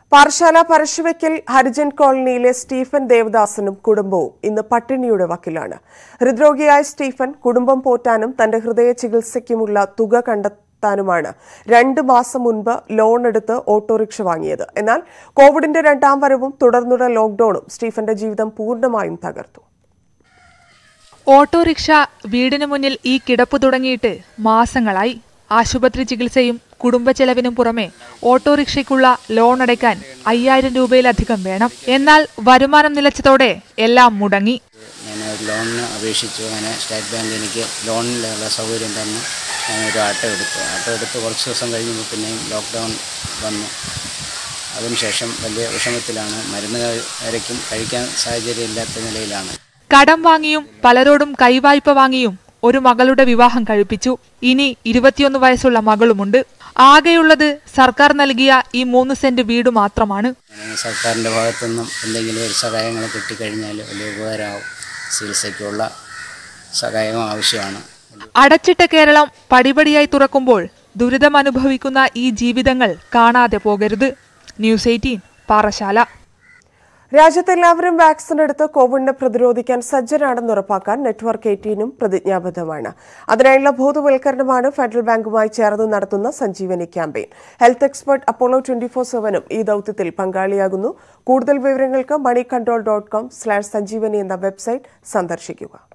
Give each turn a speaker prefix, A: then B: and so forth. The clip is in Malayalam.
A: പാറശാല പരശുവയ്ക്കൽ ഹരിജൻ കോളനിയിലെ സ്റ്റീഫൻ ദേവദാസനും കുടുംബവും ഇന്ന് പട്ടിണിയുടെ വക്കിലാണ് ഹൃദ്രോഗിയായ സ്റ്റീഫൻ കുടുംബം പോറ്റാനും തന്റെ ഹൃദയ ചികിത്സയ്ക്കുമുള്ള തുക കണ്ടെത്താനുമാണ് രണ്ട് മാസം മുൻപ് ലോൺ എടുത്ത് ഓട്ടോറിക്ഷ വാങ്ങിയത് എന്നാൽ കോവിഡിന്റെ രണ്ടാം വരവും തുടർന്നുള്ള ലോക്ഡൌണും സ്റ്റീഫന്റെ ജീവിതം പൂർണ്ണമായും തകർത്തു
B: ഓട്ടോറിക്ഷ വീടിനു മുന്നിൽ ഈ കിടപ്പ് തുടങ്ങിയിട്ട് മാസങ്ങളായി ആശുപത്രി ചികിത്സയും കുടുംബ ചെലവിനും പുറമെ ഓട്ടോറിക്ഷയ്ക്കുള്ള ലോൺ അടയ്ക്കാൻ അയ്യായിരം രൂപയിലധികം വേണം എന്നാൽ വരുമാനം നിലച്ചതോടെ എല്ലാം മുടങ്ങി
C: ഞാൻ ഒരു ലോണിന് അപേക്ഷിച്ചു അങ്ങനെ സ്റ്റേറ്റ് ബാങ്ക് എനിക്ക് ലോണിനുള്ള സൗകര്യം തന്നു ഞാൻ ഒരു ആട്ടോ എടുത്തു ആട്ടോ എടുത്ത് കുറച്ച് ദിവസം കഴിഞ്ഞപ്പോൾ പിന്നെയും ലോക്ക്ഡൗൺ വന്നു അതിനുശേഷം വലിയ വിഷമത്തിലാണ് മരുന്ന് വരയ്ക്കും കഴിക്കാൻ സാഹചര്യമില്ലാത്ത നിലയിലാണ്
B: കടം വാങ്ങിയും പലരോടും കൈവായ്പ വാങ്ങിയും ഒരു മകളുടെ വിവാഹം കഴിപ്പിച്ചു ഇനി ഇരുപത്തിയൊന്ന് വയസ്സുള്ള മകളുമുണ്ട് ആകെയുള്ളത് സർക്കാർ നൽകിയ ഈ മൂന്ന് സെന്റ് വീട് മാത്രമാണ്
C: അങ്ങനെ സർക്കാരിൻ്റെ ഭാഗത്തുനിന്നും എന്തെങ്കിലും ഒരു സഹായങ്ങൾ കിട്ടിക്കഴിഞ്ഞാൽ വലിയ ഉപകാരമാവും ചികിത്സയ്ക്കുള്ള സഹായവും ആവശ്യമാണ്
B: അടച്ചിട്ട കേരളം പടിപടിയായി തുറക്കുമ്പോൾ ദുരിതമനുഭവിക്കുന്ന ഈ ജീവിതങ്ങൾ കാണാതെ പോകരുത് ന്യൂസ് എയ്റ്റീൻ പാറശാല
A: രാജ്യത്തെല്ലാവരും വാക്സിൻ എടുത്ത് കോവിഡിനെ പ്രതിരോധിക്കാൻ സജ്ജരാണെന്ന് ഉറപ്പാക്കാൻ നെറ്റ്വർക്ക് എയ്റ്റീനും പ്രതിജ്ഞാബദ്ധമാണ് അതിനായുള്ള ബോധവൽക്കരണമാണ് ഫെഡറൽ ബാങ്കുമായി ചേർന്ന് നടത്തുന്ന Sanjeevani campaign health expert Apollo twenty four സെവനും ഈ ദൌത്യത്തിൽ പങ്കാളിയാകുന്നു കൂടുതൽ വിവരങ്ങൾക്ക് money control dot com slash Sanjeevani എന്ന വെബ്സൈറ്റ് സന്ദർശിക്കുക